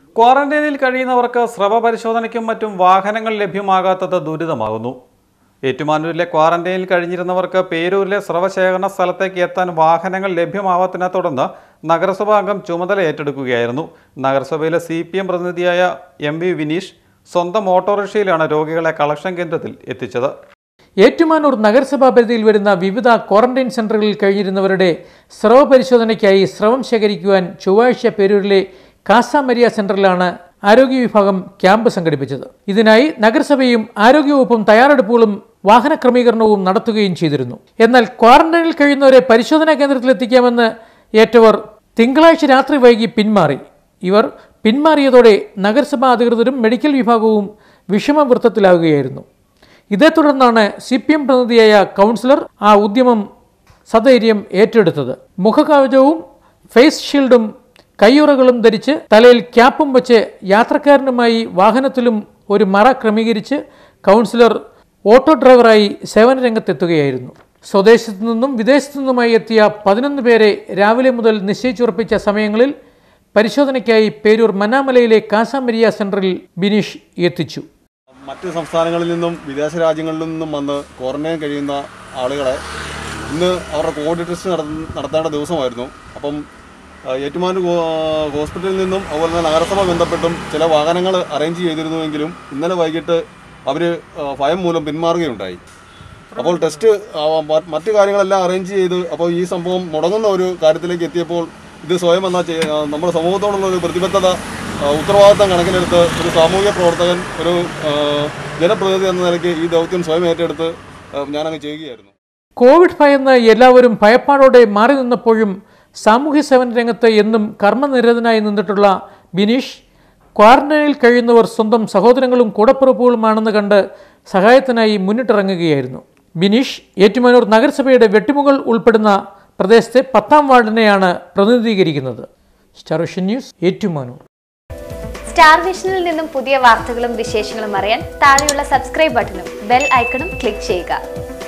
ക്വാറന്റൈനിൽ കഴിയുന്നവർക്ക് സ്രവ പരിശോധനയ്ക്കും മറ്റും വാഹനങ്ങൾ ലഭ്യമാകാത്തത് ദുരിതമാകുന്നു ഏറ്റുമാനൂരിലെ ക്വാറന്റൈനിൽ കഴിഞ്ഞിരുന്നവർക്ക് പേരൂരിലെ സ്രവശേഖരണ സ്ഥലത്തേക്ക് എത്താൻ വാഹനങ്ങൾ ലഭ്യമാവാത്തതിനെ തുടർന്ന് നഗരസഭാ അംഗം ചുമതല ഏറ്റെടുക്കുകയായിരുന്നു നഗരസഭയിലെ സി പി എം പ്രതിനിധിയായ എം വി വിനീഷ് സ്വന്തം ഓട്ടോറിക്ഷയിലാണ് രോഗികളെ കളക്ഷൻ കേന്ദ്രത്തിൽ എത്തിച്ചത് ഏറ്റുമാനൂർ നഗരസഭാ പരിധിയിൽ വരുന്ന വിവിധ ക്വാറന്റൈൻ സെന്ററുകളിൽ കഴിഞ്ഞിരുന്നവരുടെ സ്രവ പരിശോധനയ്ക്കായി സ്രവം ശേഖരിക്കുവാൻ ചൊവ്വാഴ്ച പേരൂരിലെ കാസ മരിയ സെന്ററിലാണ് ആരോഗ്യ വിഭാഗം ക്യാമ്പ് സംഘടിപ്പിച്ചത് ഇതിനായി നഗരസഭയും ആരോഗ്യവകുപ്പും തയ്യാറെടുപ്പുകളും വാഹന ക്രമീകരണവും നടത്തുകയും ചെയ്തിരുന്നു എന്നാൽ ക്വാറന്റൈനിൽ കഴിയുന്നവരെ പരിശോധനാ കേന്ദ്രത്തിൽ എത്തിക്കാമെന്ന് ഏറ്റവർ തിങ്കളാഴ്ച രാത്രി വൈകി പിന്മാറി ഇവർ പിന്മാറിയതോടെ നഗരസഭാ അധികൃതരും മെഡിക്കൽ വിഭാഗവും വിഷമവൃത്തത്തിലാവുകയായിരുന്നു ഇതേ തുടർന്നാണ് സി പി എം പ്രതിനിധിയായ കൗൺസിലർ ആ ഉദ്യമം സധൈര്യം ഏറ്റെടുത്തത് മുഖകവചവും ഫേസ് ഷീൽഡും കയ്യുറകളും ധരിച്ച് തലയിൽ ക്യാപ്പും വെച്ച് യാത്രക്കാരനുമായി വാഹനത്തിലും ഒരു മറ ക്രമീകരിച്ച് കൗൺസിലർ ഓട്ടോ ഡ്രൈവറായി സേവന രംഗത്തെത്തുകയായിരുന്നു സ്വദേശത്തു നിന്നും വിദേശത്തു നിന്നുമായി എത്തിയ പതിനൊന്ന് പേരെ രാവിലെ മുതൽ നിശ്ചയിച്ചുറപ്പിച്ച സമയങ്ങളിൽ പരിശോധനയ്ക്കായി പേരൂർ മന്നാമലയിലെ കാസാമരിയ സെന്ററിൽ ബിനീഷ് എത്തിച്ചു മറ്റ് സംസ്ഥാനങ്ങളിൽ നിന്നും വിദേശ രാജ്യങ്ങളിൽ നിന്നും വന്ന് ക്വാറന്റൈൻ കഴിയുന്ന ആളുകളെ ഇന്ന് അവരുടെ കോവിഡ് ടെസ്റ്റ് നട- നടത്തേണ്ട ദിവസമായിരുന്നു അപ്പം ആ, ഏറ്റുമാനൂർ ഹോ- ഹോസ്പിറ്റലിൽ നിന്നും അതുപോലെ തന്നെ നഗരസഭ ബന്ധപ്പെട്ടും ചില വാഹനങ്ങൾ അറേഞ്ച് ചെയ്തിരുന്നുവെങ്കിലും ഇന്നലെ വൈകിട്ട് അവർ ഭയം മൂലം പിന്മാറുകയുണ്ടായി അപ്പോൾ ടെസ്റ്റ് ആ, മ- മറ്റു കാര്യങ്ങളെല്ലാം അറേഞ്ച് ചെയ്ത് അപ്പോൾ ഈ സംഭവം മുടങ്ങുന്ന ഒരു കാര്യത്തിലേക്ക് എത്തിയപ്പോൾ ഇത് സ്വയം എന്ന ചെയ്യ- ആ, നമ്മുടെ സമൂഹത്തോടുള്ള ഒരു പ്രതിബദ്ധത ആ, ഉത്തരവാദിത്തം കണക്കിലെടുത്ത് ഒരു സാമൂഹിക പ്രവർത്തകൻ ഒരു ആ, ജനപ്രതിനിധി എന്ന നിലയ്ക്ക് ഈ ദൗത്യം സ്വയം ഏറ്റെടുത്ത് ആ, ഞാനങ്ങ് ചെയ്യുകയായിരുന്നു കോവിഡ് ഭയന്ന് എല്ലാവരും ഭയപ്പാടോടെ മാറി നിന്നപ്പോഴും സാമൂഹ്യ സേവന രംഗത്ത് എന്നും കർമ്മനിരതനായി നിന്നിട്ടുള്ള ബിനീഷ് ക്വാറന്റൈനിൽ കഴിയുന്നവർ സ്വന്തം സഹോദരങ്ങളും കൂടപ്പിറപ്പുകളുമാണെന്ന് കണ്ട് സഹായത്തിനായി മുന്നിട്ടിറങ്ങുകയായിരുന്നു ബിനീഷ് ഏറ്റുമാനൂർ നഗരസഭയുടെ വെട്ടിമുകൾ ഉൾപ്പെടുന്ന പ്രദേശത്തെ പത്താം വാർഡിനെയാണ് പ്രതിനിധീകരിക്കുന്നത് star vision news Ettumanoor star വിഷനിൽ നിന്നും പുതിയ വാർത്തകളും വിശേഷങ്ങളും അറിയാൻ താഴെയുള്ള സബ്സ്ക്രൈബ് ബട്ടണും ബെൽ ഐക്കണും ക്ലിക്ക് ചെയ്യുക